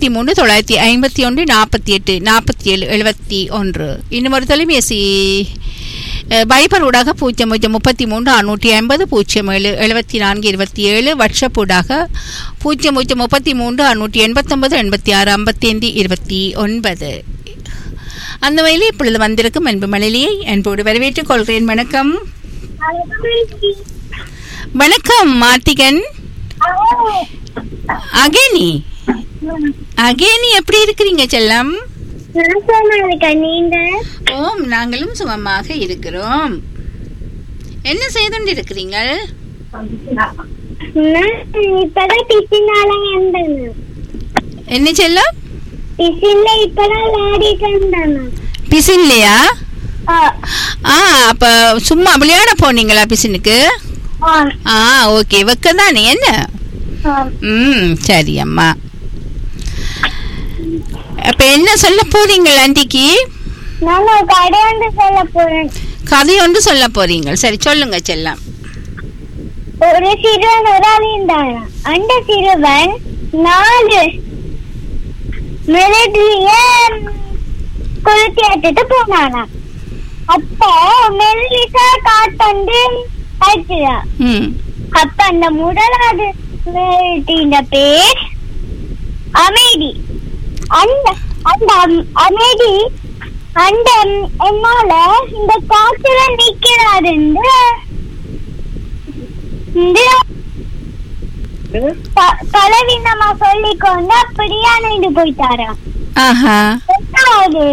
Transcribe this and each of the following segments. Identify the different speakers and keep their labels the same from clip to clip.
Speaker 1: தொண்ணூற்றி மூணு தொள்ளாயிரத்தி ஐம்பத்தி ஒன்று நாற்பத்தி எட்டு நாற்பத்தி ஏழு எழுபத்தி ஒன்று இன்னும் ஒரு தொலைபேசி அஹ், பைபர் ஊடாக பூஜ்ஜியம் பூஜ்ஜியம் முப்பத்தி மூன்று அறுநூற்றி ஐம்பது பூஜ்ஜியம் ஏழு எழுபத்தி நான்கு இருபத்தி ஏழு வாட்ஸ்அப் ஊடாக பூஜ்ஜியம் பூஜ்ஜியம் முப்பத்தி மூன்று அறுநூற்றி எண்பத்தொன்பது எண்பத்தி ஆறு ஐம்பத்தி ஐந்து இருபத்தி ஒன்பது அந்த வகையில் இப்பொழுது வந்திருக்கும் அன்பு மலையிலேயே அன்போடு வரவேற்றுக் கொள்கிறேன் வணக்கம் வணக்கம் மார்த்திகன் அகேனி அகேனி எப்படி இருக்கிறீங்க செல்லம்
Speaker 2: நீங்க
Speaker 1: ஓம் நாங்களும் சுகமாக இருக்கிறோம் என்ன செய்து கொண்டு இருக்கிறீங்கள்
Speaker 2: நான் இப்பதான் டிஃபினால வந்தேன்
Speaker 1: என்ன செல்லம்
Speaker 2: டிஃபின்ல இப்பதான் விளையாடிட்டு வந்தேன்
Speaker 1: பிசின்லையா
Speaker 2: ஆ,
Speaker 1: ஆ அப்ப சும்மா விளையாட போனீங்களா பிசினுக்கு
Speaker 2: ஆ,
Speaker 1: ஆ ஓகே வெக்க தானே என்ன
Speaker 2: ஆ.
Speaker 1: ம் சரி அம்மா அப்ப என்ன சொல்ல போறீங்க ஆண்டிக்கு
Speaker 2: நான் ஒரு கடை வந்து சொல்ல போறேன்
Speaker 1: கதை ஒன்று சொல்ல போறீங்க சரி சொல்லுங்க செல்லம்
Speaker 2: ஒரு சிறுவன் ஒரு ஆள் இருந்தாராம் அந்த சிறுவன் நாலு மிலிட்டரிய கொளுத்தி எடுத்துட்டு போனானாம் அப்ப மெல்லிசா காத்தண்டு அடிச்சுதா
Speaker 1: ம்
Speaker 2: அப்ப அந்த முதலாவது மிலிட்டரியின் பேர் அமைதி அந்த அந்த அம்- அமைதி அந்த ம், என்னால இந்த காத்துல நிக்கிறாருன்னு இந்த ப- பலவீனமா சொல்லிக்கொண்டு அப்படியே அணைந்து போயிட்டாராம்
Speaker 1: ஆஹா
Speaker 2: எட்டாவது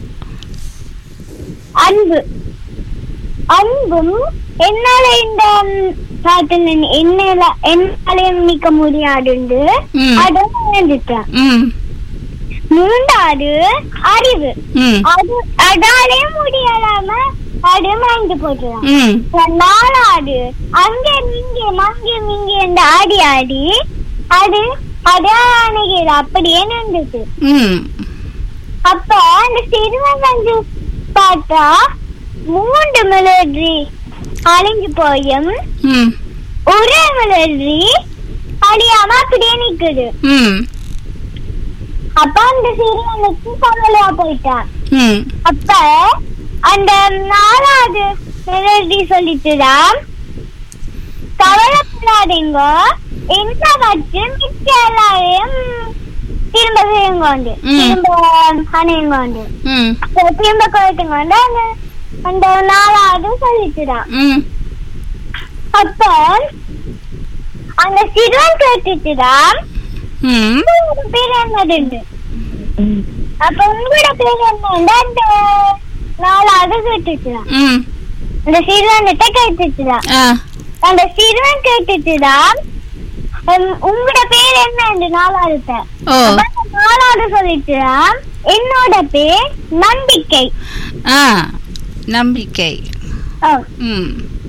Speaker 2: அன்பு அன்பும் என்னால இந்த ம், காத்துல நி- என்னால என்னாலையும் நிக்க முடியாதுன்னு
Speaker 1: ம்.
Speaker 2: அதை நினைஞ்சிட்டான்
Speaker 1: ம்
Speaker 2: மூன்றாவது அறிவு
Speaker 1: ம்
Speaker 2: அது அதாலே முடியலாம அது மறைஞ்சு போட்டுறான்
Speaker 1: ம்
Speaker 2: நாலாவது அங்க நீங்க மங்க நீங்க இந்த ஆடி ஆடி அது அதான் அணைகிறது அப்படியே நின்றுச்சு
Speaker 1: ம்
Speaker 2: அப்ப அந்த சிறுவன் வந்து பார்த்தா மூன்று மிளறி அழிஞ்சு போயும்
Speaker 1: ம்
Speaker 2: ஒரே மிளறி அழியாம அப்படியே நிக்குது
Speaker 1: ம்
Speaker 2: அப்ப அந்த சிறுவனுக்கு கவலையா போயிட்டான்
Speaker 1: ம்
Speaker 2: அப்ப அந்த நாலாவது மிளறி சொல்லிட்டுதான் கவலைப்படாதீங்க என்ன வச்சு மிச்ச எல்லாரையும் திரும்ப செய்யுங்க வந்து
Speaker 1: ம்.
Speaker 2: திரும்ப அணையுங்க வந்து
Speaker 1: ம்
Speaker 2: திரும்ப குறைத்துங்க வந்து அந்த அந்த நாலாவது சொல்லிட்டுதான்
Speaker 1: ம்
Speaker 2: அப்ப அந்த சிறுவன் கேட்டுட்டுதான்
Speaker 1: ம்
Speaker 2: உங்களோட பேர் என்னதுண்டு அப்ப உங்களோட பேர் என்ன அந்த நாலாவது கேட்டுச்சுதான்
Speaker 1: ம்
Speaker 2: அந்த சிறுவன்கிட்ட கேட்டுச்சுதான்
Speaker 1: ஆ
Speaker 2: அந்த சிறுவன் கேட்டுச்சுதான் உம், உங்களோட பேர் என்ன அந்த நாலாவது
Speaker 1: ஓ
Speaker 2: நாலாவது சொல்லிட்டுதான் என்னோட பேர் நம்பிக்கை
Speaker 1: ஆ நம்பிக்கை
Speaker 2: ஆ,
Speaker 1: ம்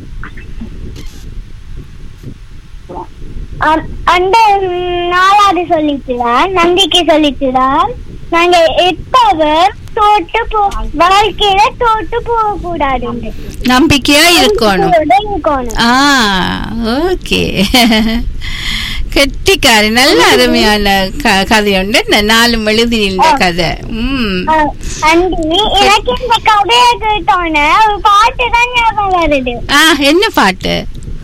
Speaker 2: அ- அந்த உம், நாலாவது சொல்லிட்டுதான் நம்பிக்கை சொல்லிட்டுதான் நாங்க எப்பவும் தோட்டு போ வாழ்க்கையில தோட்டு போக கூடாது
Speaker 1: நம்பிக்கையா இருக்கணும்
Speaker 2: இருக்கணும்
Speaker 1: ஆ ஓகே கெட்டிக்காரி நல்ல அருமையான க- கதை உண்டு இந்த நாலு எழுதின கதை ம்
Speaker 2: ஆ, அண்டி எனக்கு இந்த கதையை கேட்டோன்னே ஒரு பாட்டு தான் ஞாபகம் வருது
Speaker 1: ஆ என்ன பாட்டு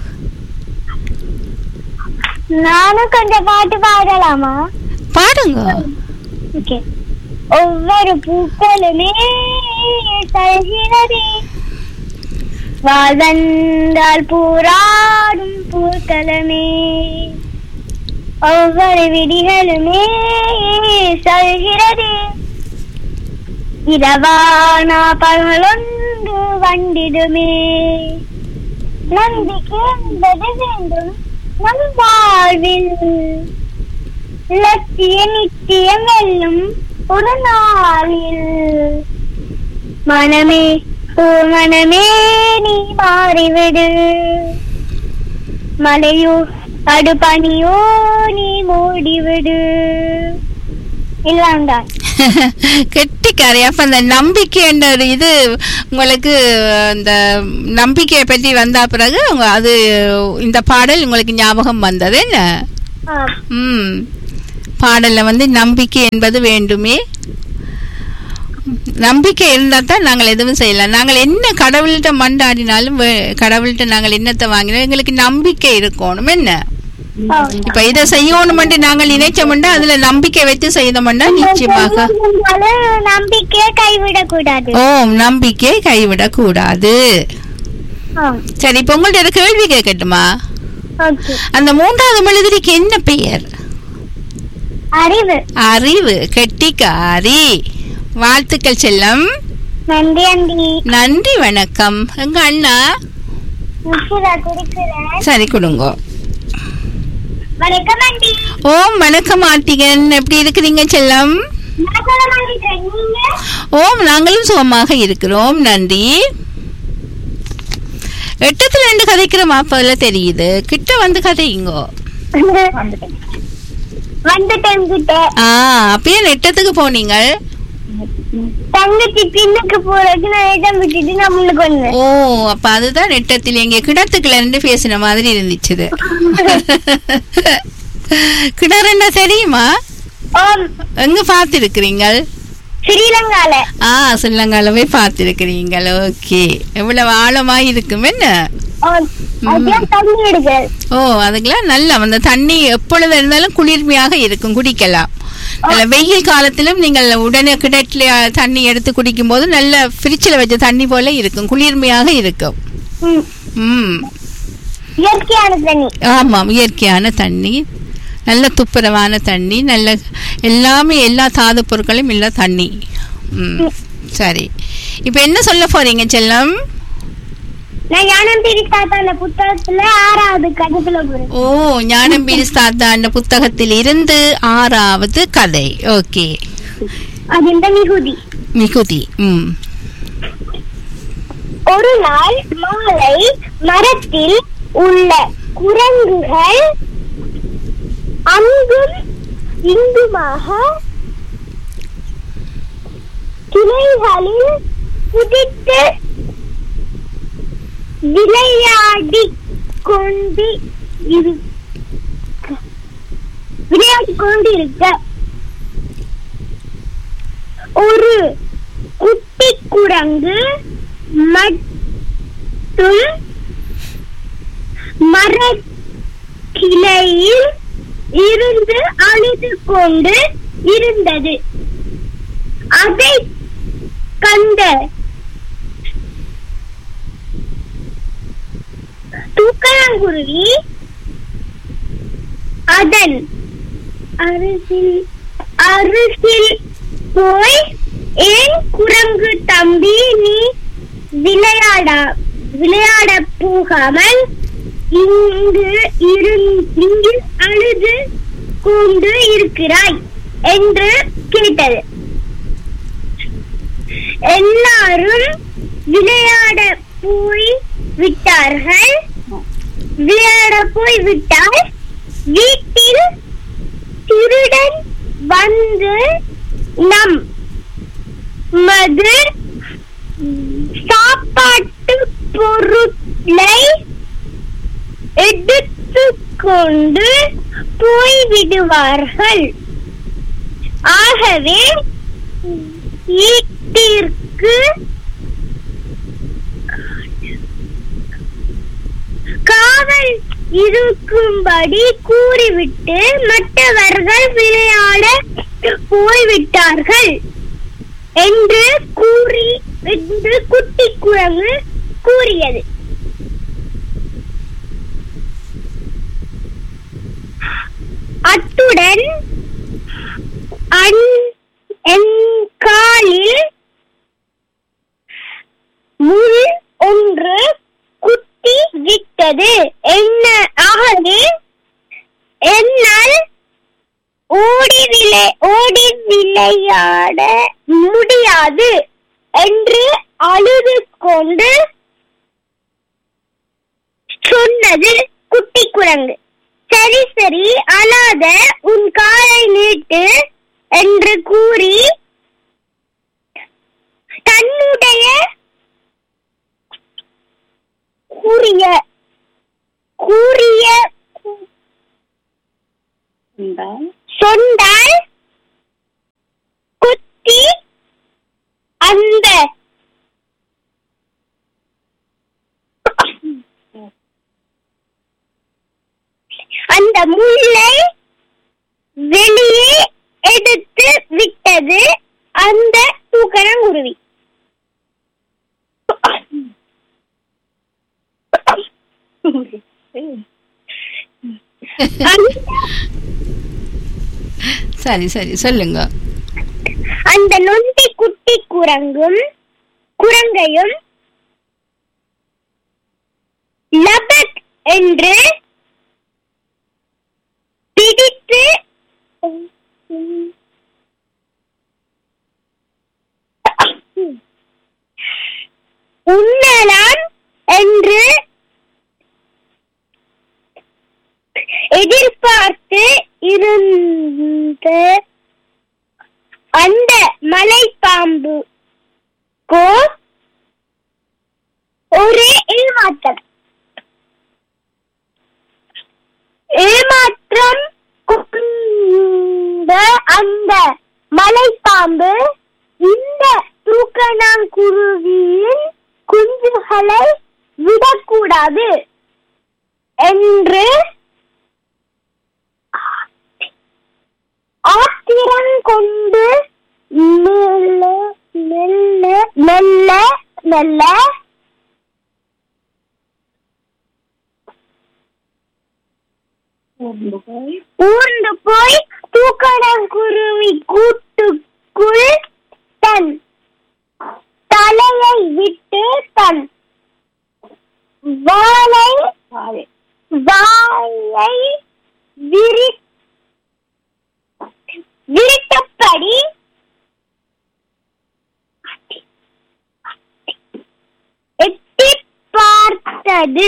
Speaker 2: நானும் கொஞ்சம் பாட்டு பாடலாமா
Speaker 1: பாடுங்க
Speaker 2: ஓகே ஒவ்வொரு பூக்களுமே தருகிறதே வாழ்வந்தால் பூராடும் பூக்களமே ஒவ்வொரு விடிகளுமே சொல்கிறதே இரவானா பகலொன்று வண்டிடுமே நம்பிக்கை என்பது வேண்டும் நம் வாழ்வில் லட்சிய நிச்சயம் வெல்லும் ஒரு நாளில் மனமே ஓ மனமே நீ மாறிவிடு மலையோ அடுப்பணியோ நீ மூடிவிடு இல்லாண்டான்
Speaker 1: கெட்டிக்காரி அப்ப அந்த நம்பிக்கை என்ற ஒரு இது உங்களுக்கு அந்த நம்பிக்கையை பற்றி வந்த பிறகு உங்க அது இந்த பாடல் உங்களுக்கு ஞாபகம் வந்தது என்ன
Speaker 2: ஆ,
Speaker 1: ம் பாடல்ல வந்து நம்பிக்கை என்பது வேண்டுமே நம்பிக்கை இருந்தால் தான் நாங்கள் எதுவும் செய்யலாம் நாங்கள் என்ன கடவுள்கிட்ட மண்டாடினாலும் வே- கடவுள்கிட்ட நாங்கள் என்னத்தை வாங்கினாலும் எங்களுக்கு நம்பிக்கை இருக்கணும் என்ன
Speaker 2: ஓ.
Speaker 1: இப்ப இதை செய்யணும்னு நாங்கள் நினைச்சோம்னா அதுல நம்பிக்கை வைத்து செய்தோம்னா நிச்சயமாக
Speaker 2: இருந்தாலும் நம்பிக்கையை கைவிடக்கூடாது
Speaker 1: ஓம் நம்பிக்கை கைவிடக் கூடாது
Speaker 2: ஆ,
Speaker 1: சரி இப்ப உங்கள்ட்ட ஒரு கேள்வி கேட்கட்டுமா
Speaker 2: ஓகே
Speaker 1: அந்த மூன்றாவது மெழுதிரிக்கு என்ன பெயர்
Speaker 2: அறிவு
Speaker 1: அறிவு கெட்டிக்காரி வாழ்த்துக்கள் செல்லம்
Speaker 2: நன்றி அண்டி
Speaker 1: நன்றி வணக்கம் எங்க அண்ணா
Speaker 2: நிச்சயதா குடிக்கிறேன்
Speaker 1: சரி கொடுங்க
Speaker 2: வணக்கம் அண்டி
Speaker 1: ஓம் வணக்கம் ஆர்த்திகன் எப்படி இருக்கிறீங்க செல்லம்
Speaker 2: நான் சொல்ல மாட்டேன் நீங்க
Speaker 1: ஓம் நாங்களும் சுகமாக இருக்கிறோம் நன்றி எட்டத்துல ரெண்டு கதைக்கிற மாப்பிள்ள தெரியுது கிட்ட வந்து கதையுங்கோ
Speaker 2: வந்துட்டேன் கிட்ட
Speaker 1: ஆ அப்பயே நெட்டத்துக்கு போனீங்க
Speaker 2: தங்கச்சி பின்னுக்கு போறதுக்கு நான் இடம் விட்டுட்டு நான் முன்னுக்கு வந்தேன்
Speaker 1: ஓ அப்ப அதுதான் நெட்டத்தில் எங்க கிணத்துக்குள்ள இருந்து பேசின மாதிரி இருந்துச்சு கிணறு என்ன தெரியுமா
Speaker 2: ஓம்
Speaker 1: எங்க பார்த்திருக்கிறீங்க
Speaker 2: ஸ்ரீலங்கால
Speaker 1: ஆ ஸ்ரீலங்காலவே பார்த்திருக்கிறீங்க ஓகே எவ்வளவு ஆழமா இருக்கும் என்ன
Speaker 2: ஓம் அதான் தண்ணி எடுக்கிறது
Speaker 1: ஓ அதுக்கெல்லாம் நல்ல அந்த தண்ணி எப்பொழுது இருந்தாலும் குளிர்மையாக இருக்கும் குடிக்கலாம் நல்ல வெயில் காலத்திலும் நீங்கள் உடனே கிணற்றுல தண்ணி எடுத்து குடிக்கும் போது நல்ல ஃப்ரிட்ஜில் வச்ச தண்ணி போல இருக்கும் குளிர்மையாக இருக்கும்
Speaker 2: ம்.
Speaker 1: ம்
Speaker 2: இயற்கையான தண்ணி
Speaker 1: ஆமாம் இயற்கையான தண்ணி நல்ல துப்புரவான தண்ணி நல்ல எல்லாமே எல்லா தாது பொருட்களும் இல்ல தண்ணி ம் சரி இப்போ என்ன சொல்ல போறீங்க செல்லம்
Speaker 2: நான் ஞானம் பிரித்தாத்த அந்த புத்தகத்துல ஆறாவது கதைக்குள்ள போறேன்
Speaker 1: ஓ ஞானம் பீரிஸ்தாத்தா அந்த புத்தகத்தில் இருந்து ஆறாவது கதை ஓகே
Speaker 2: அது இந்த மிகுதி
Speaker 1: மிகுதி ம்
Speaker 2: ஒரு நாள் மாலை மரத்தில் உள்ள குரங்குகள் அங்கும் இங்குமாக கிளைகளில் குதித்து விளையாடிக் கொண்டு இருக்க விளையாடிக் கொண்டிருக்க ஒரு குட்டி குரங்கு மட்டும் மரக்கிளையில் இருந்து அழுது கொண்டு இருந்தது அதை கண்ட தூக்கணாங்குருவி அதன் அருகில் அருகில் போய் ஏன் குரங்கு தம்பி நீ விளையாட விளையாட போகாமல் இங்கு இருந்- இங்கு அழுது கொண்டு இருக்கிறாய் என்று கேட்டது எல்லாரும் விளையாட போய் விட்டார்கள் விளையாட போய் விட்டால் வீட்டில் திருடன் வந்து நம் மது சாப்பாட்டு பொருளை எடுத்து கொண்டு போய்விடுவார்கள் ஆகவே வீட்டிற்கு காவல் இருக்கும்படி கூறிவிட்டு மற்றவர்கள் விளையாட போய்விட்டார்கள் என்று கூறி என்று குட்டி குரங்கு கூறியது அத்துடன் அன்- என் காலில் முள் ஒன்று குத்தி விட்டது என்ன ஆகவே என்னால் ஓடி விளை ஓடி விளையாட முடியாது என்று அழுது கொண்டு சொன்னது குட்டி குரங்கு சரி சரி அழாத உன் காலை நீட்டு என்று கூறி தன்னுடைய கூறிய கூறிய சொந்த முள்ளை வெளியே எடுத்து விட்டது அந்த தூக்கணங்குருவி அந்த-
Speaker 1: சரி சரி சொல்லுங்க
Speaker 2: அந்த நொண்டி குட்டி குரங்கும் குரங்கையும் லபக் என்று பிடித்து உண்ணலாம் என்று எதிர்பார்த்து இருந்த அந்த மலைப்பாம்புக்கோ ஒரே ஏமாற்றம் ஏமாற்றம் கொண்ட அந்த மலைப்பாம்பு இந்த தூக்கணாங்குருவியின் குஞ்சுகளை விடக்கூடாது என்று ஆத்திரம் கொண்டு மெல்ல மெல்ல மெல்ல மெல்ல ஊர்ந்து போய் தூக்கணங்குருவி கூட்டுக்குள் தன் தலையை விட்டு தன் வாளை வாளை விரி விரித்தபடி எட்டி பார்த்தது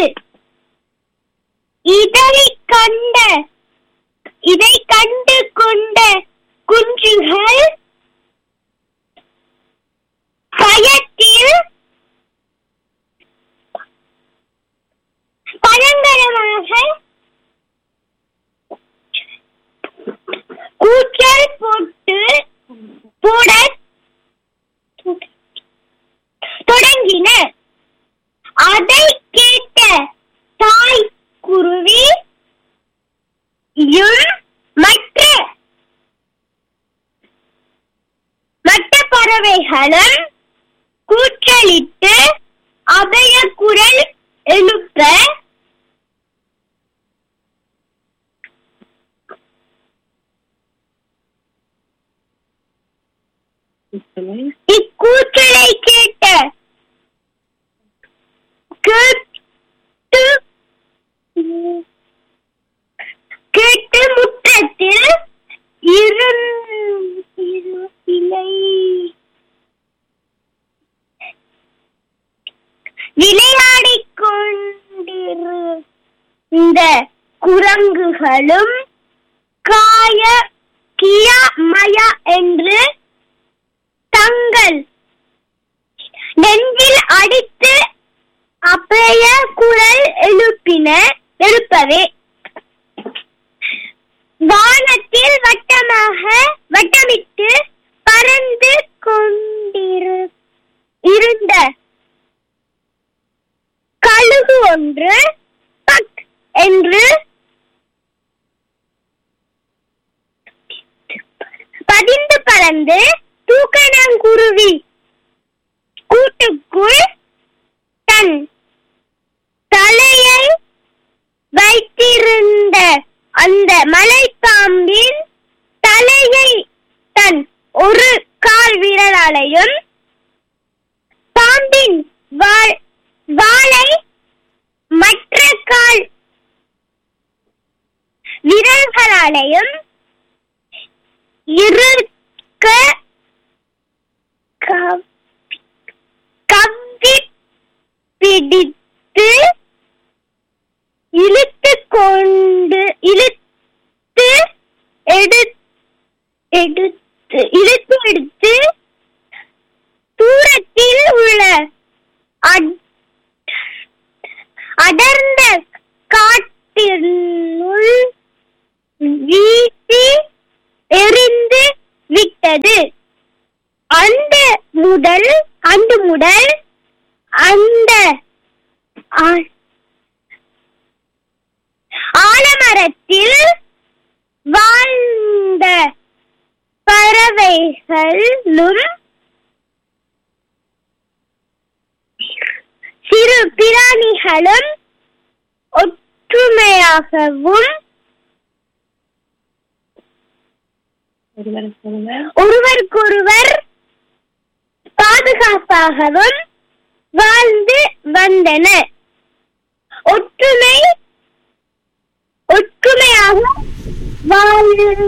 Speaker 2: இதை கண்ட இதை கண்டு கொண்ட குஞ்சுகள் பயத்தில் பழங்கரமாக கூச்சல் போட்டு போட தொடங்கின அதை கேட்ட தாய் குருவி யும் மற்ற மற்ற பறவைகளும் கூச்சலிட்டு அபய குரல் எழுப்ப இக்கூச்சலை கேட்ட கேட்டு கேட்டு முற்றத்தில் இருந்- இரு- இலை விளையாடிக் கொண்டிருந்த குரங்குகளும் காய கியா மயா என்று தங்கள் நெஞ்சில் அடித்து அபய குரல் எழுப்பின எழுப்பவே வானத்தில் வட்டமாக வட்டமிட்டு பறந்து கொண்டிரு இருந்த கழுகு ஒன்று பக் என்று பதிந்து பறந்து தூக்கணாங்குருவி கூட்டுக்குள் தன் தலையை வைத்திருந்த அந்த மலைப்பாம்பின் தலையை தன் ஒரு கால் விரலாலையும் பாம்பின் வால் வாளை மற்ற கால் விரல்களாலையும் இருக்க கவ்- கவ்வி பிடித்து இழுத்து கொண்டு இழுத்து எடு எடுத்து இழுத்து எடுத்து தூரத்தில் உள்ள அட்- அடர்ந்த காட்டினுள் வீசி எறிந்து விட்டது அந்த முதல் அன்று முதல் அந்த ஆ- ஆலமரத்தில் வாழ்ந்த பறவைகளும் சிறு பிராணிகளும் ஒற்றுமையாகவும் ஒருவருக்கொருவர் பாதுகாப்பாகவும் வாழ்ந்து வந்தனர் ஒற்றுமை ஒற்றுமையாக வாழ-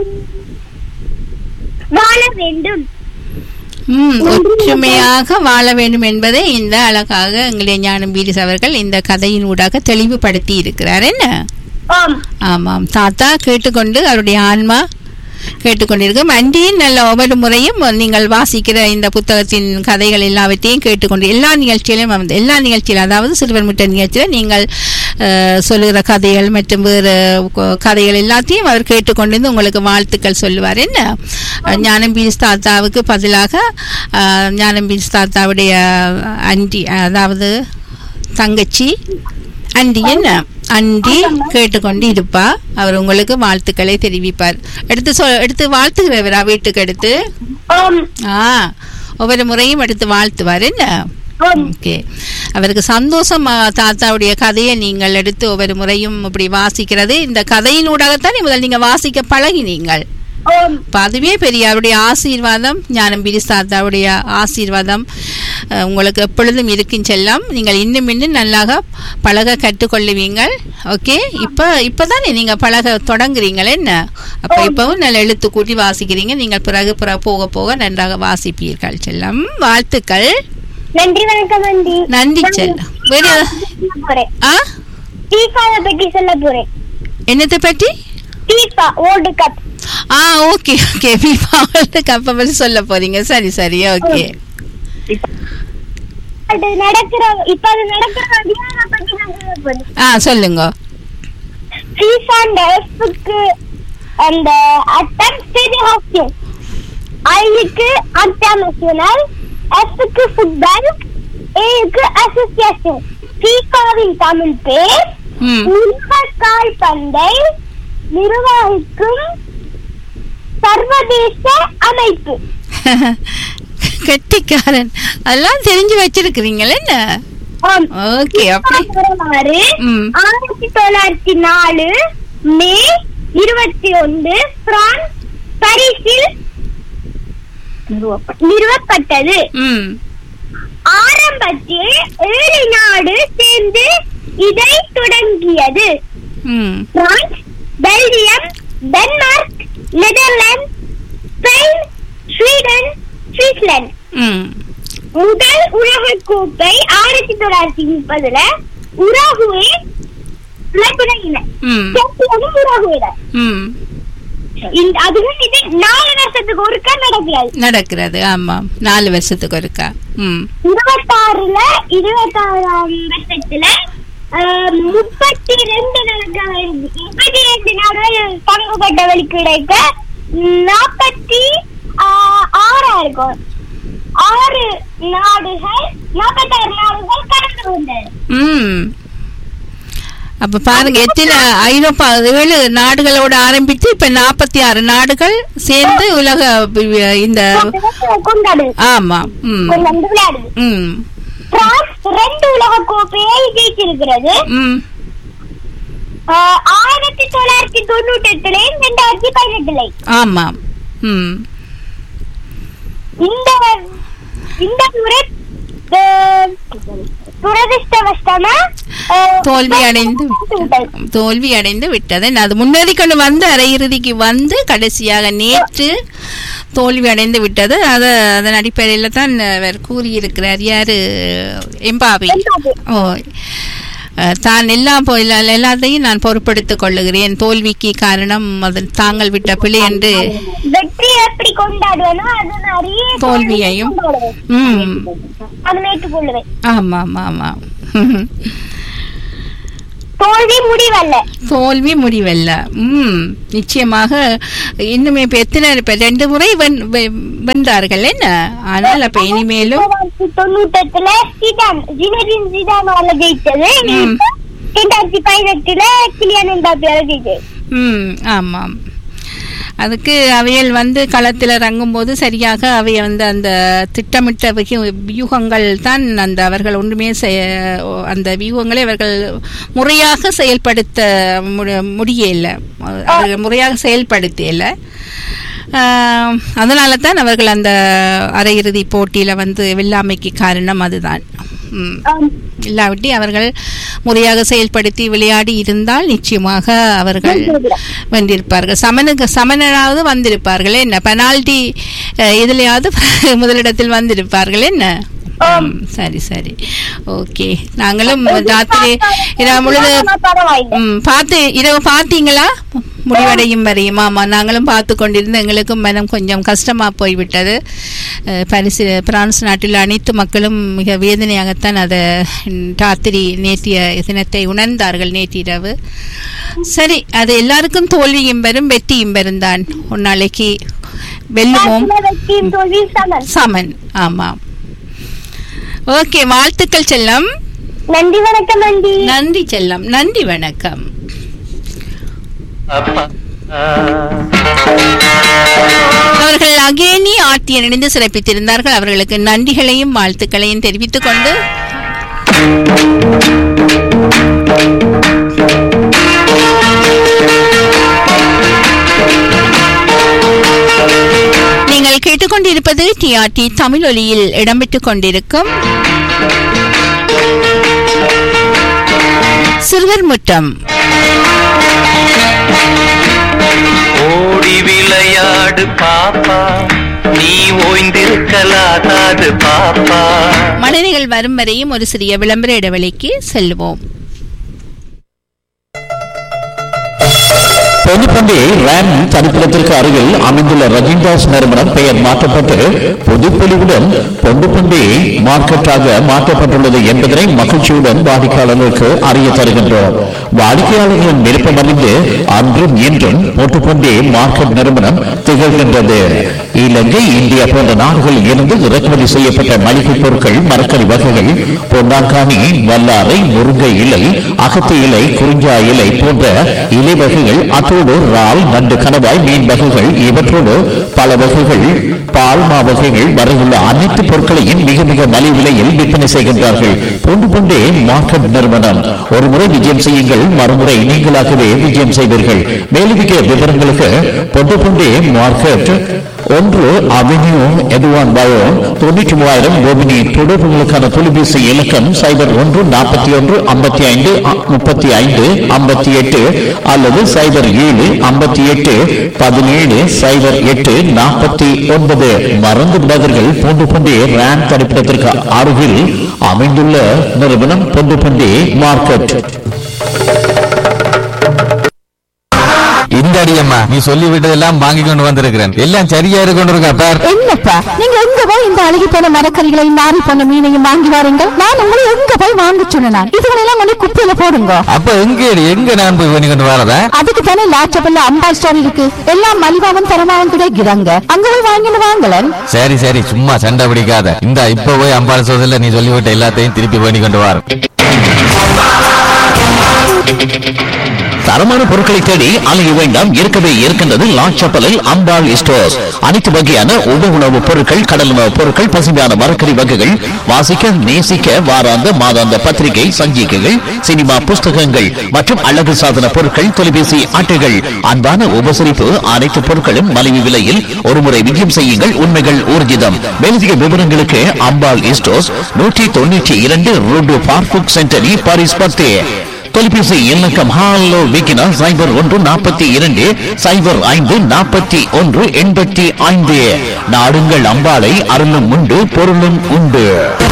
Speaker 2: வாழ வேண்டும்
Speaker 1: ம், ஒற்றுமையாக வாழ வேண்டும் என்பதை இந்த அழகாக எங்களுடைய ஞானம் பீரிஸ் அவர்கள் இந்த கதையின் ஊடாக தெளிவுபடுத்தி இருக்கிறார் என்ன
Speaker 2: ஆம்
Speaker 1: ஆமாம் தாத்தா கேட்டுக்கொண்டு அவருடைய ஆன்மா கேட்டுக்கொண்டிருக்கும் அன்றியும் நல்ல ஒவ்வொரு முறையும் நீங்கள் வாசிக்கிற இந்த புத்தகத்தின் கதைகள் எல்லாவற்றையும் கேட்டுக்கொண்டு எல்லா நிகழ்ச்சியிலும் வந்து எல்லா நிகழ்ச்சியிலும் அதாவது சிறுவர் முட்ட நிகழ்ச்சியில் நீங்கள் அஹ், சொல்லுகிற கதைகள் மற்றும் வேறு க- கதைகள் எல்லாத்தையும் அவர் கேட்டுக்கொண்டிருந்து உங்களுக்கு வாழ்த்துக்கள் சொல்லுவார் என்ன அஹ், ஞானம் பீஸ் தாத்தாவுக்கு பதிலாக அஹ், ஞானம் பீஸ் தாத்தாவுடைய அண்டி அதாவது தங்கச்சி அண்டி என்ன அண்டி கேட்டுக்கொண்டு இருப்பா அவர் உங்களுக்கு வாழ்த்துக்களை தெரிவிப்பார் எடுத்து சொ எடுத்து வாழ்த்துகிறவரா வீட்டுக்கு எடுத்து
Speaker 2: ஆம்
Speaker 1: ஆ ஒவ்வொரு முறையும் எடுத்து வாழ்த்துவார் என்ன
Speaker 2: ஆம்
Speaker 1: ஓகே அவருக்கு சந்தோஷம் ஆ, தாத்தாவுடைய கதையை நீங்கள் எடுத்து ஒவ்வொரு முறையும் இப்படி வாசிக்கிறது இந்த கதையினூடாகத்தான் முதல் நீங்க வாசிக்க பழகினீங்கள்
Speaker 2: ஆம்
Speaker 1: அப்ப அதுவே பெரிய அவருடைய ஆசீர்வாதம் ஞானம் பிரிஸ் தாத்தாவுடைய ஆசீர்வாதம் அஹ், உங்களுக்கு எப்பொழுதும் இருக்கும் செல்லம் நீங்கள் இன்னும் இன்னும் நல்லாக பழக கற்றுக்கொள்ளுவீங்கள் ஓகே இப்போ இப்போதானே நீங்கள் பழக தொடங்குறீங்கள் என்ன அப்போ இப்போவும் நல்ல எழுத்து கூட்டி வாசிக்கிறீங்க நீங்கள் பிறகு பிறகு போக போக நன்றாக வாசிப்பீர்கள் செல்லம் வாழ்த்துக்கள்
Speaker 2: நன்றி வணக்கம் நன்றி
Speaker 1: நன்றி செல்லம் வேறு ஏதா-
Speaker 2: சொல்ல போறேன்
Speaker 1: ஆ
Speaker 2: ஃபீஃபாவை பற்றி சொல்ல போறேன்
Speaker 1: என்னத்தை பற்றி
Speaker 2: ஃபீஃபா வேர்ல்டு கப்
Speaker 1: ஆ ஓகே ஓகே பீபாவளுக்கு அப்போ பற்றி சொல்ல போறீங்க சரி சரி ஓகே
Speaker 2: அது நடக்கிற இப்ப அது நடக்கிற அதிகார பற்றி நான் சொல்ல போறேன்
Speaker 1: ஆ சொல்லுங்க
Speaker 2: ஃபீஃபா அந்த எஃப்க்கு அந்த அட்டம் ஸ்டேடி ஹாக்கி ஐக்கு இன்டர்நேஷனல் எஃப்க்கு ஃபுட்பால் ஏக்கு அசோசியேஷன் ஃபீஃபாவின் தமிழ் பேர்
Speaker 1: ம்
Speaker 2: உலக கால்பந்தை நிர்வகிக்கும் சர்வதேச அமைப்பு
Speaker 1: கெட்டிக்காரன் அதெல்லாம் தெரிஞ்சு வச்சிருக்கிறீங்களே என்ன
Speaker 2: ஆம்.
Speaker 1: ஓகே அப்படி
Speaker 2: வரலாறு
Speaker 1: ம்.
Speaker 2: ஆயிரத்தி தொள்ளாயிரத்தி நாலு மே இருபத்தி ஒன்று பிரான்ஸ் பாரிஸில் நிறுவப்பட்டது
Speaker 1: ம்
Speaker 2: ஆரம்பத்தில் ஏழு நாடு சேர்ந்து இதை தொடங்கியது
Speaker 1: ம்
Speaker 2: France Belgium Denmark Netherlands Spain Sweden Switzerland
Speaker 1: ம்
Speaker 2: முதல் உலக கோப்பை ஆயிரத்தி தொள்ளாயிரத்தி முப்பதுல உருகுவே தொடங்கின
Speaker 1: ம்
Speaker 2: சாம்பியனும் உருகுவே தான்.
Speaker 1: ம்
Speaker 2: இந்த அதுவும் இது நாலு வருஷத்துக்கு ஒருக்கா நடக்கிறது
Speaker 1: நடக்கிறது ஆமாம் நாலு வருஷத்துக்கு ஒருக்கா ம்
Speaker 2: இருபத்தாறுல இருபத்தாறாம் வருஷத்துல ஆஹ், முப்பத்தி ரெண்டு நடக்க வேண்டி முப்பத்தி ரெண்டு நாடுகள் பங்கு பெற்றவழி கிடைக்க நாற்பத்தி ஆஹ், ஆறா இருக்கும் ஆறு நாடுகள் நாற்பத்தாறு நாடுகள் கடந்து வந்தது
Speaker 1: ம் அப்ப பாருங்க எத்தனை ஐரோப்பா ஏழு நாடுகளோட ஆரம்பிச்சு இப்ப நாற்பத்தி ஆறு நாடுகள் சேர்ந்து உலக வி- இந்த
Speaker 2: கொண்டாடு
Speaker 1: ஆமா ம்
Speaker 2: கொண்டாந்து விளையாடுது
Speaker 1: ம்
Speaker 2: பிரான்ஸ் ரெண்டு உலக கோப்பையை ஜெயிச்சிருக்கிறது
Speaker 1: ம்
Speaker 2: ஆஹ், ஆயிரத்தி தொள்ளாயிரத்தி தொண்ணூத்தி எட்டுலயும் ரெண்டாயிரத்தி பதினெட்டுலயும்
Speaker 1: ஆமாம் ம்
Speaker 2: இந்த இந்த முறை அஹ், துரதிர்ஷ்டவசமா அஹ்,
Speaker 1: தோல்வி அடைந்து
Speaker 2: விட்டது.
Speaker 1: தோல்வி அடைந்து விட்டது அது முன்னேறி கொண்டு வந்து அரையிறுதிக்கு வந்து கடைசியாக நேற்று தோல்வி அடைந்து விட்டது அத அதன் அடிப்படையில் தான் அவர் கூறியிருக்கிறார் யாரு எம்பாபி
Speaker 2: எம்பாபே.
Speaker 1: ஓ அஹ், தான் எல்லாம் போய் எல்லாத்தையும் நான் பொறுப்படுத்திக் கொள்ளுகிறேன் தோல்விக்கு காரணம் அது தாங்கள் விட்ட பிழை என்று
Speaker 2: வெற்றி எப்படி கொண்டாடுவேனோ அது நிறைய
Speaker 1: தோல்வியையும்.
Speaker 2: கொண்டாடுவேன்.
Speaker 1: ம்
Speaker 2: அதை ஏற்றுக்கொள்ளுவேன்
Speaker 1: ஆமாம் ஆமாம்
Speaker 2: தோல்வி முடிவல்ல
Speaker 1: தோல்வி முடிவல்ல ம் நிச்சயமாக இன்னுமே இப்ப எத்தனை இப்ப ரெண்டு முறை வென்- வெ- வென்றார்கள் என்ன ஆனால் அப்ப இனிமேலும்
Speaker 2: தொண்ணூத்தி எட்டுல ஜிடான் ஜினடின் ஜிடானால ஜெயிச்சது
Speaker 1: ம்.
Speaker 2: ரெண்டாயிரத்தி பதினெட்டுல கிளியான் எம்பாப்பி எழுதிது
Speaker 1: ம் ஆமாம் அதுக்கு அவையல் வந்து களத்தில் இறங்கும்போது சரியாக அவைய வந்து அந்த திட்டமிட்ட வியூ- வியூகங்கள் தான் அந்த அவர்கள் ஒன்றுமே செய்ய அந்த வியூகங்களை அவர்கள் முறையாக செயல்படுத்த முடி- முடியல அவர்கள் முறையாக செயல்படுத்தல அதனால தான் அவர்கள் அந்த அரையிறுதி போட்டியில் வந்து வெல்லாமைக்கு காரணம் அதுதான் ம்.
Speaker 2: ஆம்.
Speaker 1: இல்லாவிட்டி அவர்கள் முறையாக செயல்படுத்தி விளையாடி இருந்தால் நிச்சயமாக அவர்கள் வென்றிருப்பார்கள் சமனுக்கு சமனாவது வந்திருப்பார்கள் என்ன பெனால்டி இதுலயாவது முதலிடத்தில் வந்திருப்பார்கள் என்ன ம், சரி சரி ஓகே நாங்களும் ராத்திரி இரவு முழுது
Speaker 2: பரவாயில்லை
Speaker 1: ம், பார்த்து இரவு பார்த்தீங்களா முடிவடையும் வரையும் ஆமா நாங்களும் பார்த்து கொண்டிருந்த எங்களுக்கும் மனம் கொஞ்சம் கஷ்டமா போய்விட்டது அஹ், பரிசு பிரான்ஸ் நாட்டில் அனைத்து மக்களும் மிக வேதனையாகத்தான் அதை ம், ராத்திரி நேற்றைய தினத்தை உணர்ந்தார்கள் நேற்றிரவு சரி அது எல்லாருக்கும் தோல்வியும் பெறும் வெற்றியும் பெறும் தான் ஒரு நாளைக்கு வெல்லுவோம்
Speaker 2: வெற்றியும் தோல்வியும் சமன்
Speaker 1: சமன் ஆமாம் ஓகே வாழ்த்துக்கள் செல்லம்
Speaker 2: நன்றி வணக்கம் நன்றி
Speaker 1: நன்றி செல்லம் நன்றி வணக்கம் அவர்கள் அகேனி ஆர்த்தியன் இணைந்து சிறப்பித்திருந்தார்கள் அவர்களுக்கு நன்றிகளையும் வாழ்த்துக்களையும் தெரிவித்துக் கொண்டு நீங்கள் கேட்டுக்கொண்டிருப்பது டிஆர்டி தமிழ் ஒலியில் இடம்பெற்றுக் கொண்டிருக்கும் சிறுவர் முற்றம்
Speaker 3: ஓடி விளையாடு பாப்பா நீ ஓய்ந்திருக்கலாகாது பாப்பா
Speaker 1: மனிதர்கள் வரும் வரையும் ஒரு சிறிய விளம்பர இடைவெளிக்கு செல்வோம்
Speaker 4: பொதுப்பண்டி ரேம் தனிப்பிடத்திற்கு அருகில் அமைந்துள்ள ரஜின்தாஸ் நிறுவனம் பெயர் மாற்றப்பட்டு புதுப்பொலிவுடன் பொண்டுப்பண்டி மார்க்கெட்டாக மாற்றப்பட்டுள்ளது என்பதனை மகிழ்ச்சியுடன் வாடிக்கையாளர்களுக்கு அறிய தருகின்றோம் வாடிக்கையாளர்களின் விருப்பம் அறிந்து அன்றும் இன்றும் பொட்டுப்பண்டி மார்க்கெட் நிறுவனம் திகழ்கின்றது இலங்கை இந்தியா போன்ற நாடுகளில் இருந்து இறக்குமதி செய்யப்பட்ட மளிகை பொருட்கள் மரக்கறி வகைகள் பொன்னாங்கானி வல்லாரை முருங்கை இலை அகத்தி இலை குறிஞ்சா இலை போன்ற இலை வகைகள் அத்தோடு இறால் நண்டு கணவாய் மீன் வகைகள் இவற்றோடு பல வகைகள் பால் மா வகைகள் வரையுள்ள அனைத்து பொருட்களையும் மிக மிக மலிவு விலையில் விற்பனை செய்கின்றார்கள் பொண்டு பொண்டே மார்க்கெட் நிறுவனம் ஒரு முறை விஜயம் செய்யுங்கள் மறுமுறை நீங்களாகவே விஜயம் செய்வீர்கள் மேலதிக விவரங்களுக்கு பொண்டு பொண்டே மார்க்கெட் ஒன்று அவென்யூ எதுவான் பயோ தொண்ணூற்றி மூவாயிரம் கோபினி தொடர்புகளுக்கான தொலைபேசி இலக்கம் சைபர் ஒன்று நாற்பத்தி ஒன்று ஐம்பத்தி ஐந்து முப்பத்தி ஐந்து ஐம்பத்தி எட்டு அல்லது சைபர் ஏழு ஐம்பத்தி எட்டு பதினேழு சைபர் எட்டு நாற்பத்தி ஒன்பது மறந்து விடாதீர்கள் பூண்டு பண்டி ரேம் தடுப்பிடத்திற்கு அருகில் அமைந்துள்ள நிறுவனம் பூண்டு பண்டி மார்க்கெட்
Speaker 5: இந்த அடியம்மா நீ சொல்லி விட்டதெல்லாம் வாங்கி கொண்டு வந்திருக்கிறேன் எல்லாம் சரியா இருக்கு கொண்டு இருக்கா பார்
Speaker 6: என்னப்பா நீங்க எங்க போய் இந்த அழுகி போன மரக்கறிகளையும் நாரி போன மீனையும் வாங்கி வாருங்க நான் உங்களை எங்க போய் வாங்க சொன்னேன் இதுகளெல்லாம் கொண்டு குப்பையில போடுங்க
Speaker 5: அப்ப எங்க எங்க நான் போய் பண்ணி கொண்டு வரதா
Speaker 6: அதுக்கு தானே லாச்சபல்ல அம்பா ஸ்டோர் இருக்கு எல்லாம் மலிவாவும் தரமாவும் கிடைக்கிறாங்க அங்க போய் வாங்கிட்டு வாங்கலன்
Speaker 5: சரி சரி சும்மா சண்டை பிடிக்காத இந்த இப்ப போய் அம்பாள் சோதல நீ சொல்லிவிட்ட எல்லாத்தையும் திருப்பி பண்ணி கொண்டு வர
Speaker 4: தரமான பொருட்களை தேடி அலைய வேண்டாம் இருக்கவே இருக்கின்றது லாச்சப்பலில் அம்பாள் ஸ்டோர்ஸ் அனைத்து வகையான உப உணவுப் பொருட்கள் கடல் உணவுப் பொருட்கள் பசுமையான மரக்கறி வகைகள் வாசிக்க நேசிக்க வாராந்த மாதாந்த பத்திரிகை சஞ்சிகைகள் சினிமா புஸ்தகங்கள் மற்றும் அழகு சாதன பொருட்கள் தொலைபேசி அட்டைகள் அன்பான உபசரிப்பு அனைத்து பொருட்களும் மலிவு விலையில் ஒருமுறை விஜயம் செய்யுங்கள் உண்மைகள் ஊர்ஜிதம் மேலதிக விவரங்களுக்கு அம்பாள் ஸ்டோர்ஸ் நூற்றி தொண்ணூற்றி இரண்டு ரோடு பார்புக் சென்டரி பாரிஸ் பத்தே தொலைபேசி இலக்கம் ஹாலோ விக்கினா சைபர் ஒன்று நாற்பத்தி இரண்டு சைபர் ஐந்து நாற்பத்தி ஒன்று எண்பத்தி ஐந்து நாடுங்கள் அம்பாளை அருளும் உண்டு பொருளும் உண்டு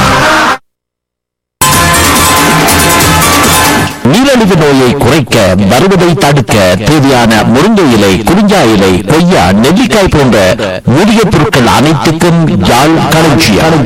Speaker 4: நீரிழிவு நோயை குறைக்க வருவதை தடுக்க தேவையான முருங்கை இலை குறிஞ்சா இலை கொய்யா நெல்லிக்காய் போன்ற மூலிகை பொருட்கள் அனைத்துக்கும் யாழ் களஞ்சியம்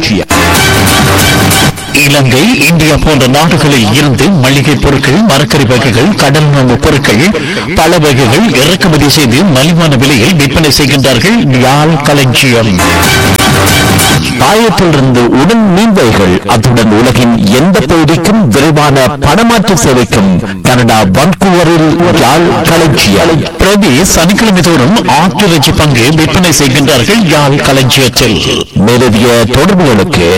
Speaker 4: இலங்கை இந்தியா போன்ற நாடுகளில் இருந்து மளிகை பொருட்கள் மரக்கறி வகைகள் கடல் உணவு பொருட்கள் பல வகைகள் இறக்குமதி செய்து மலிவான விலையில் விற்பனை செய்கின்றார்கள் யாழ் களஞ்சியம் தாயத்திலிருந்து உடன் மீன்வைகள் அத்துடன் உலகின் எந்த பகுதிக்கும் விரைவான பணமாற்று சேவைக்கும் கனடா வன்கூவரில் யாழ் களஞ்சியம் பிரதி சனிக்கிழமை தோறும் ஆட்டிறைச்சி பங்கு விற்பனை செய்கின்றார்கள் யாழ் களஞ்சியத்தில் மேலதிக தொடர்புகளுக்கு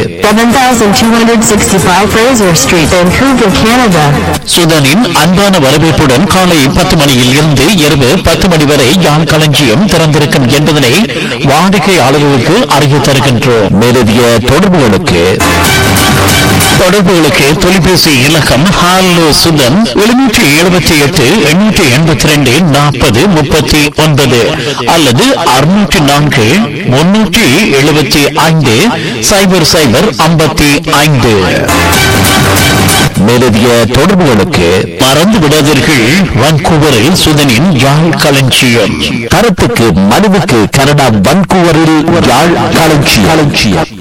Speaker 7: 7265 Fraser Street, Vancouver, Canada.
Speaker 4: சுதனின் அன்பான வரவேற்புடன் காலை பத்து மணியில் இருந்து இரவு பத்து மணி வரை யாழ் களஞ்சியம் திறந்திருக்கும் என்பதனை வாடிக்கையாளர்களுக்கு அறிய தருகின்றோம் மேலதிக தொடர்புகளுக்கு தொடர்புகளுக்கு தொலைபேசி இலக்கம் ஹாலோ சுதன் எழுநூற்றி எழுபத்தி எட்டு எண்ணூற்றி எண்பத்தி ரெண்டு நாற்பது முப்பத்தி ஒன்பது அல்லது அறுநூற்றி நான்கு முன்னூற்றி எழுபத்தி ஐந்து சைபர் சைபர் ஐம்பத்தி ஐந்து மேலதிக தொடர்புகளுக்கு மறந்து விடாதீர்கள் வான்கூவரில் சுதனின் யாழ் களஞ்சியம் கருத்துக்கு மனுவுக்கு கனடா வான்கூவரில் யாழ் களஞ்சியம் களஞ்சியம்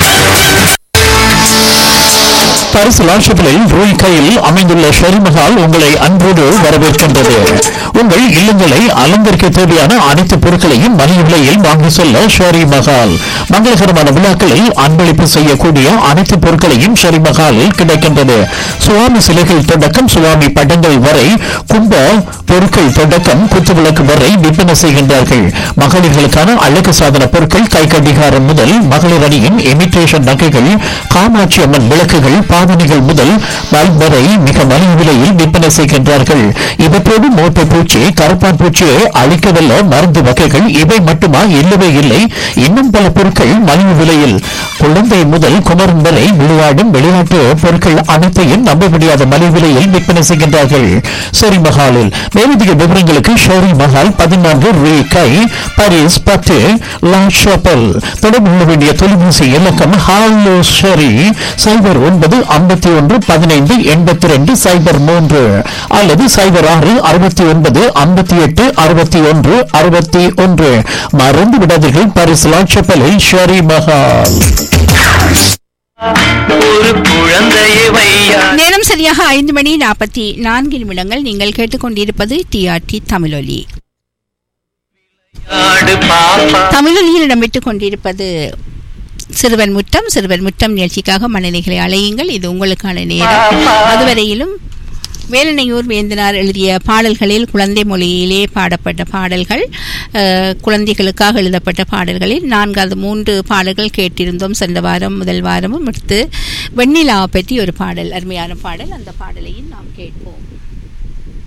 Speaker 4: பரிசு லாட்சப்பிலில் ரூய் கையில் அமைந்துள்ள ஷெரிமஹால் உங்களை அன்போடு வரவேற்கின்றது உங்கள் இல்லங்களை அலங்கரிக்க தேவையான அனைத்து பொருட்களையும் மலிவு விலையில் வாங்கி செல்ல ஷெரி மஹால் மங்களகரமான விழாக்களில் அன்பளிப்பு செய்யக்கூடிய அனைத்து பொருட்களையும் ஷெரி மஹாலில் கிடைக்கின்றது சுவாமி சிலைகள் தொடக்கம் சுவாமி படங்கள் வரை கும்ப பொருட்கள் தொடக்கம் குத்துவிளக்கு வரை விற்பனை செய்கின்றார்கள் மகளிர்களுக்கான அழகு சாதன பொருட்கள் கை கடிகாரம் முதல் மகளிர் அணியின் இமிட்டேஷன் நகைகள் காமாட்சி அம்மன் விளக்குகள் பாவனைகள் முதல் பல்ப் வரை மிக மலிவு விலையில் விற்பனை செய்கின்றார்கள் இவற்றோடு மோட்டை பூச்சி கருப்பான் பூச்சியை அழிக்கவல்ல மருந்து வகைகள் இவை மட்டுமா இல்லவே இல்லை இன்னும் பல பொருட்கள் மலிவு விலையில் குழந்தை முதல் குமரன் வரை விளையாடும் விளையாட்டு பொருட்கள் அனைத்தையும் நம்ப முடியாத மலிவு விலையில் விற்பனை செய்கின்றார்கள் ஷெரி மஹாலில் மேலதிக விவரங்களுக்கு ஷெரி மஹால் பதினான்கு ரீ கை பாரிஸ் பத்து லா ஷாப்பல் தொடர்பு கொள்ள வேண்டிய தொலைபேசி இலக்கம் ஹாலோ ஷெரி சைபர் ஒன்பது ஐம்பத்தி ஒன்று பதினைந்து எண்பத்தி ரெண்டு சைபர் மூன்று அல்லது சைபர் ஆறு அறுபத்தி ஒன்பது ஐம்பத்தி எட்டு அறுபத்தி ஒன்று அறுபத்தி ஒன்று மறந்து விடாதீர்கள் பாரிஸ் லா ஷாப்பலில் ஷெரி மஹால்
Speaker 3: ஒரு குழந்தையை வையா
Speaker 1: நேரம் சரியாக ஐந்து மணி நாற்பத்தி நான்கு நிமிடங்கள் நீங்கள் கேட்டுக்கொண்டிருப்பது டிஆர்டி தமிழொலி
Speaker 3: ஆடு பாப்பா
Speaker 1: தமிழொலியில் இடம்பெற்றுக் கொண்டிருப்பது சிறுவன் முட்டம் சிறுவன் முட்டம் நிகழ்ச்சிக்காக மனநிலைகளை அழையுங்கள் இது உங்களுக்கான நேரம் அதுவரையிலும் வேலனையூர் வேந்தனார் எழுதிய பாடல்களில் குழந்தை மொழியிலே பாடப்பட்ட பாடல்கள் அஹ், குழந்தைகளுக்காக எழுதப்பட்ட பாடல்களில் நான்காவது மூன்று பாடல்கள் கேட்டிருந்தோம் சென்ற வாரம் முதல் வாரமும் அடுத்து வெண்ணிலா பற்றி ஒரு பாடல் அருமையான பாடல் அந்த பாடலையும் நாம் கேட்போம்